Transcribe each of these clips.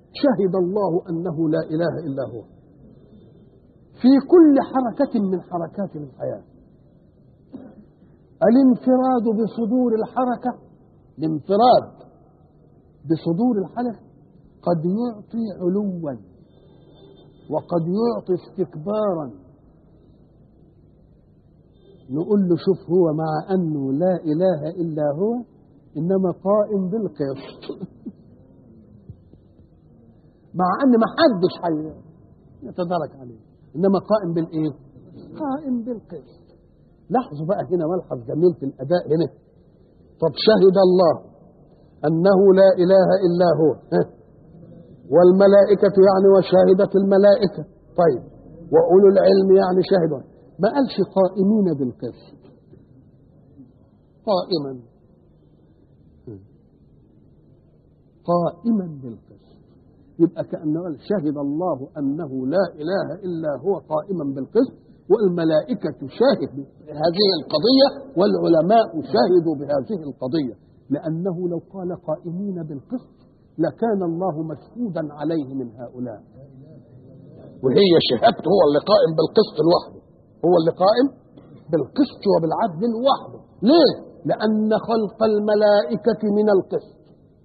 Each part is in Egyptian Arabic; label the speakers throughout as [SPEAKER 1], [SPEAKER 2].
[SPEAKER 1] شهد الله أنه لا إله إلا هو في كل حركة من حركات الحياة الانفراد بصدور الحركة الانفراد بصدور الحركة قد يعطي علوا وقد يعطي استكبارا نقول له شوف هو مع أنه لا إله إلا هو إنما قائم بالقسط مع أن ما حدش حي يتدرك عليه إنما قائم بالإيه؟ قائم بالقسط لاحظوا بقى هنا ملحظ جميل في الأداء هنا طب شهد الله أنه لا إله إلا هو ها؟ والملائكة يعني وشاهدت الملائكة طيب وأولو العلم يعني شهدوا ما قالش قائمين بالقسط قائما قائما بالقسط يبقى كأنه قال شهد الله أنه لا إله إلا هو قائما بالقسط والملائكة شاهد بهذه القضية والعلماء شاهدوا بهذه القضية لأنه لو قال قائمين بالقسط لكان الله مشهودا عليه من هؤلاء وهي شهادته هو اللي قائم بالقسط لوحده هو اللي قائم بالقسط وبالعدل لوحده ليه؟ لأن خلق الملائكة من القسط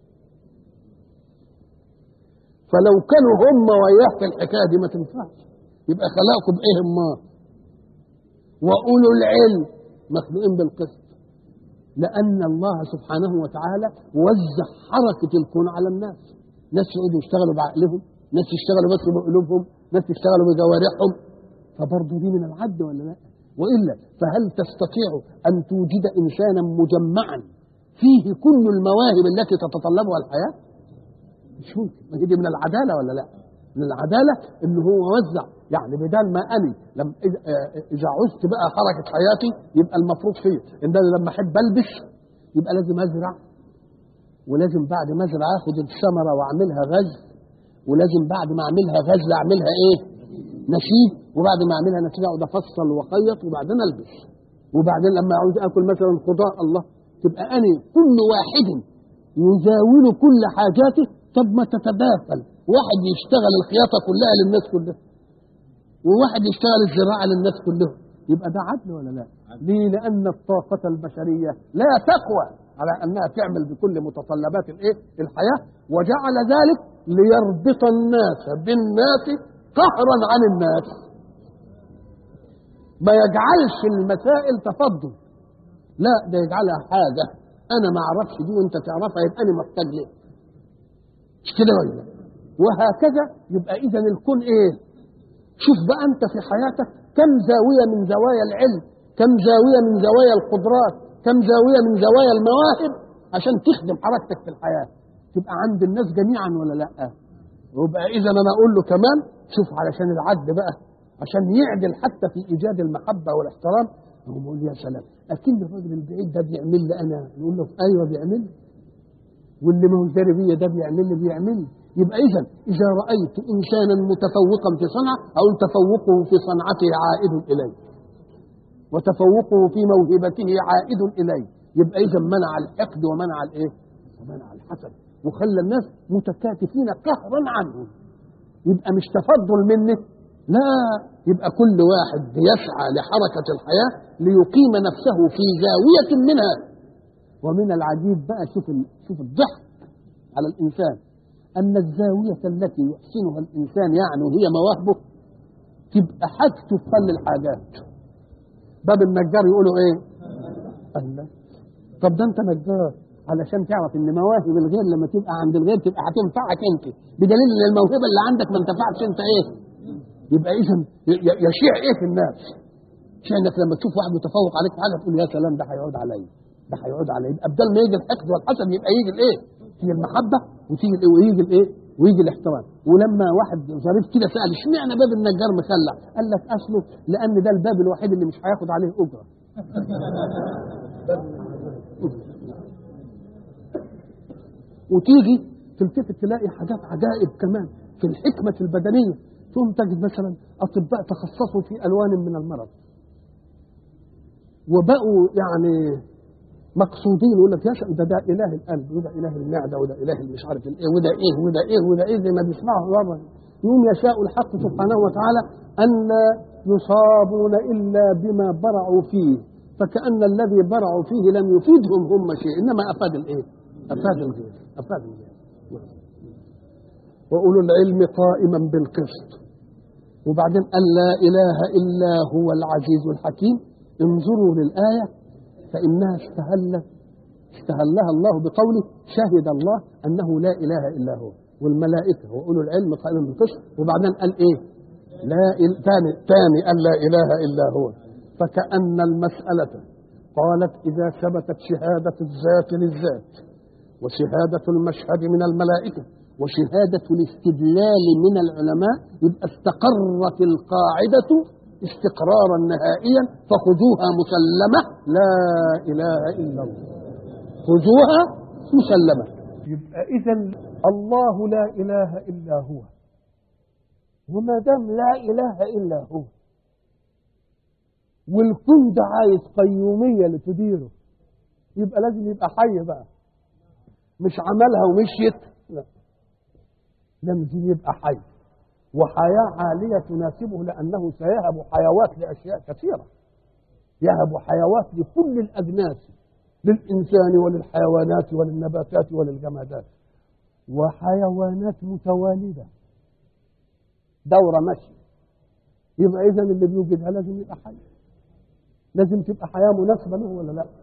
[SPEAKER 1] فلو كانوا هم وياه في الحكايه دي ما تنفعش يبقى خلقكم بايه ما واولو العلم مخلوقين بالقسط لان الله سبحانه وتعالى وزع حركه الكون على الناس ناس يقعدوا يشتغلوا بعقلهم ناس يشتغلوا بس بقلوبهم ناس يشتغلوا بجوارحهم فبرضه دي من العد ولا لا والا فهل تستطيع ان توجد انسانا مجمعا فيه كل المواهب التي تتطلبها الحياه مش ممكن ما هي دي من العداله ولا لا؟ من العداله ان هو وزع يعني بدل ما اني لم اذا عزت بقى حركه حياتي يبقى المفروض فيه ان انا لما احب البس يبقى لازم ازرع ولازم بعد ما ازرع اخد الثمره واعملها غزل ولازم بعد ما اعملها غزل اعملها ايه؟ نشيد وبعد ما اعملها نشيد اقعد افصل واخيط وبعدين البس وبعدين لما عاوز اكل مثلا خضار الله تبقى اني كل واحد يزاول كل حاجاته طب ما تتداخل واحد يشتغل الخياطة كلها للناس كلها وواحد يشتغل الزراعة للناس كلهم يبقى ده عدل ولا لا ليه لأن الطاقة البشرية لا تقوى على أنها تعمل بكل متطلبات الإيه؟ الحياة وجعل ذلك ليربط الناس بالناس قهرا عن الناس ما يجعلش المسائل تفضل لا ده يجعلها حاجة أنا ما أعرفش دي وأنت تعرفها يبقى أنا محتاج ليه مش كده ولا وهكذا يبقى اذا الكون ايه شوف بقى انت في حياتك كم زاويه من زوايا العلم كم زاويه من زوايا القدرات كم زاويه من زوايا المواهب عشان تخدم حركتك في الحياه تبقى عند الناس جميعا ولا لا ويبقى اذا انا اقول له كمان شوف علشان العدل بقى عشان يعدل حتى في ايجاد المحبه والاحترام هو بيقول يا سلام اكيد الراجل البعيد ده بيعمل لي انا نقول له ايوه بيعمل لي واللي ما هو داري بيا ده بيعمل لي بيعمل لي يبقى اذا اذا رايت انسانا متفوقا في صنعه او تفوقه في صنعته عائد اليه وتفوقه في موهبته عائد اليه يبقى اذا منع الحقد ومنع الايه؟ ومنع الحسد وخلى الناس متكاتفين قهرا عنه يبقى مش تفضل منه لا يبقى كل واحد يسعى لحركه الحياه ليقيم نفسه في زاويه منها ومن العجيب بقى شوف شوف الضحك على الانسان ان الزاويه التي يحسنها الانسان يعني وهي مواهبه تبقى حاجته تخلي الحاجات باب النجار يقولوا ايه؟ الله طب ده انت نجار علشان تعرف ان مواهب الغير لما تبقى عند الغير تبقى هتنفعك انت بدليل ان الموهبه اللي عندك ما انتفعتش انت ايه؟ يبقى اذا يشيع ايه في الناس؟ انك لما تشوف واحد متفوق عليك في حاجه تقول يا سلام ده هيعود عليا ده هيعود على يبقى بدل ما يجي الحقد والحسد يبقى يجي الايه؟ تيجي المحبه وتيجي الايه ويجي الايه؟ ويجي الاحترام ولما واحد ظريف كده سال اشمعنى باب النجار مخلع؟ قال لك اصله لان ده الباب الوحيد اللي مش هياخد عليه اجره. وتيجي تلتفت تلاقي حاجات عجائب كمان في الحكمه البدنيه ثم تجد مثلا اطباء تخصصوا في الوان من المرض وبقوا يعني مقصودين يقول لك يا شيخ ده ده اله القلب وده اله المعده وده اله مش عارف الايه وده ايه وده ايه وده ايه زي ما بيسمعوا مره يوم يشاء الحق سبحانه وتعالى ان لا يصابون الا بما برعوا فيه فكأن الذي برعوا فيه لم يفيدهم هم شيء انما افاد الايه؟ افاد الغير افاد الغير واولو العلم قائما بالقسط وبعدين قال لا اله الا هو العزيز الحكيم انظروا للايه فانها استهلت استهلها الله بقوله شهد الله انه لا اله الا هو والملائكه واولو العلم قائما بالقسط وبعدين قال ايه؟ لا ثاني ثاني قال لا اله الا هو فكأن المسألة قالت إذا ثبتت شهادة الذات للذات وشهادة المشهد من الملائكة وشهادة الاستدلال من العلماء يبقى استقرت القاعدة استقرارا نهائيا فخذوها مسلمة لا إله إلا الله خذوها مسلمة يبقى إذا الله لا إله إلا هو وما دام لا إله إلا هو والكون ده عايز قيومية لتديره يبقى لازم يبقى حي بقى مش عملها ومشيت لا لازم يبقى حي وحياة عالية تناسبه لأنه سيهب حيوات لأشياء كثيرة يهب حيوات لكل الأجناس للإنسان وللحيوانات وللنباتات وللجمادات وحيوانات متوالدة دورة ماشية يبقى إذا اللي بيوجدها لازم يبقى حي لازم تبقى حياة مناسبة له ولا لا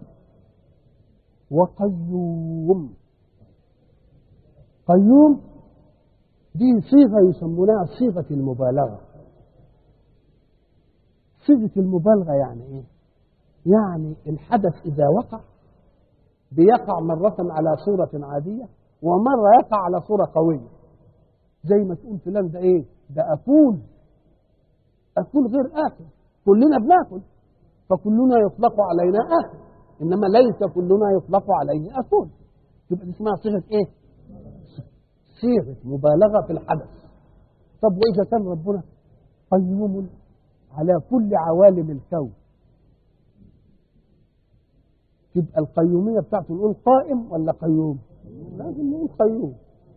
[SPEAKER 1] وقيوم قيوم دي صيغة يسمونها صيغة المبالغة صيغة المبالغة يعني ايه يعني الحدث إذا وقع بيقع مرة على صورة عادية ومرة يقع على صورة قوية زي ما تقول فلان ده ايه ده أكول أكول غير آكل كلنا بناكل فكلنا يطلق علينا آكل إنما ليس كلنا يطلق عليه أكل تبقى دي اسمها صيغة إيه؟ صيغة مبالغة في الحدث طب وإذا كان ربنا قيوم على كل عوالم الكون تبقى القيومية بتاعته نقول قائم ولا قيوم؟ لازم نقول قيوم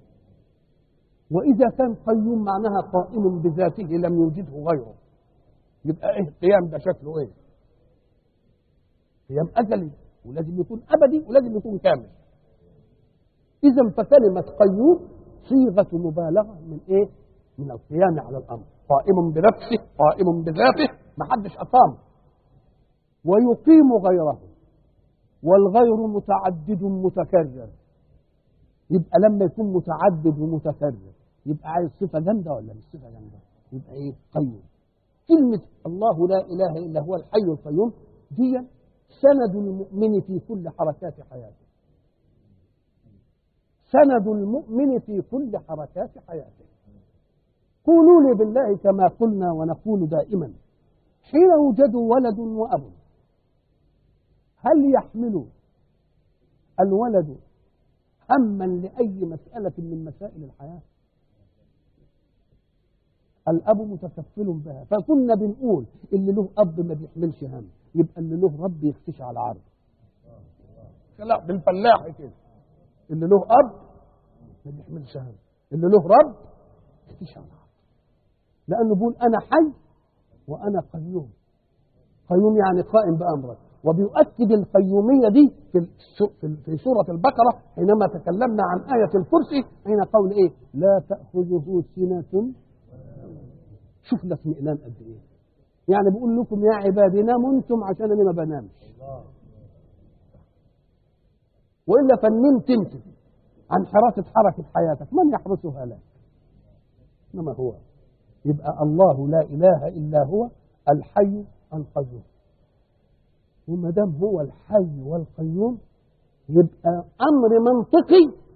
[SPEAKER 1] وإذا كان قيوم معناها قائم بذاته لم يوجده غيره يبقى إيه القيام ده شكله إيه؟ قيام أزلي ولازم يكون أبدي ولازم يكون كامل إذا فكلمة قيوم صيغة مبالغة من إيه؟ من القيام على الأمر قائم بنفسه قائم بذاته ما حدش أقام ويقيم غيره والغير متعدد متكرر يبقى لما يكون متعدد ومتكرر يبقى عايز صفة جامدة ولا مش صفة جامدة؟ يبقى إيه؟ قيوم كلمة الله لا إله إلا هو الحي القيوم دي سند المؤمن في كل حركات حياته سند المؤمن في كل حركات حياته قولوا لي بالله كما قلنا ونقول دائما حين يوجد ولد وأب هل يحمل الولد هما لأي مسألة من مسائل الحياة الأب متكفل بها فكنا بنقول اللي له أب ما بيحملش هم يبقى اللي له رب يختشى على عرض لا بالفلاح كده اللي له أب ما بيحملش هم اللي له رب يختشى على عرض لأنه بيقول أنا حي وأنا قيوم قيوم يعني قائم بأمرك وبيؤكد القيومية دي في في سورة البقرة حينما تكلمنا عن آية الكرسي حين قول إيه لا تأخذه سنة شوف لك اطمئنان قد ايه يعني بقول لكم يا عبادي ناموا انتم عشان انا ما بنامش والا فنمت انت عن حراسه حركه حياتك من يحرسها لك انما هو يبقى الله لا اله الا هو الحي القيوم وما دام هو الحي والقيوم يبقى امر منطقي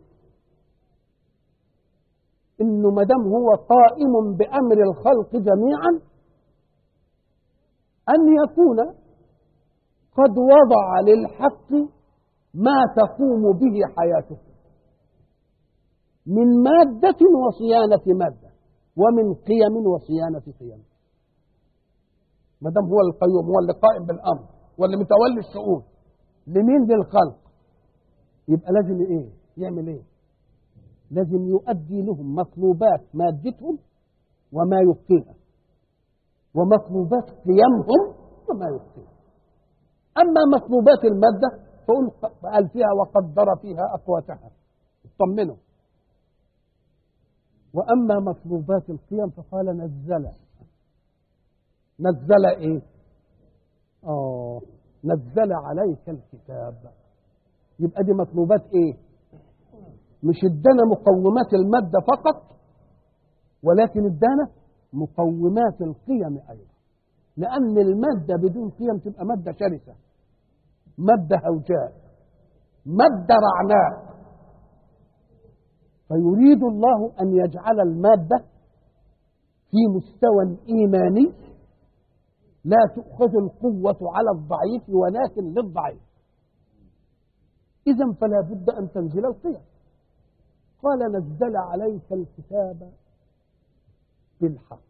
[SPEAKER 1] انه ما دام هو قائم بامر الخلق جميعا ان يكون قد وضع للحق ما تقوم به حياته من مادة وصيانة مادة ومن قيم وصيانة قيم ما دام هو القيوم هو اللي قائم بالامر هو اللي متولي الشؤون لمين للخلق يبقى لازم ايه يعمل ايه لازم يؤدي لهم مطلوبات مادتهم وما يبقيها ومطلوبات قيمهم وما يبقيها اما مطلوبات الماده فقل قال فيها وقدر فيها اقواتها اطمنوا واما مطلوبات القيم فقال نزل نزل ايه اه نزل عليك الكتاب يبقى دي مطلوبات ايه مش ادانا مقومات الماده فقط ولكن ادانا مقومات القيم ايضا لان الماده بدون قيم تبقى ماده شرسه ماده هوجاء ماده رعناء فيريد الله ان يجعل الماده في مستوى ايماني لا تؤخذ القوه على الضعيف ولكن للضعيف اذا فلا بد ان تنزل القيم قال نزل عليك الكتاب بالحق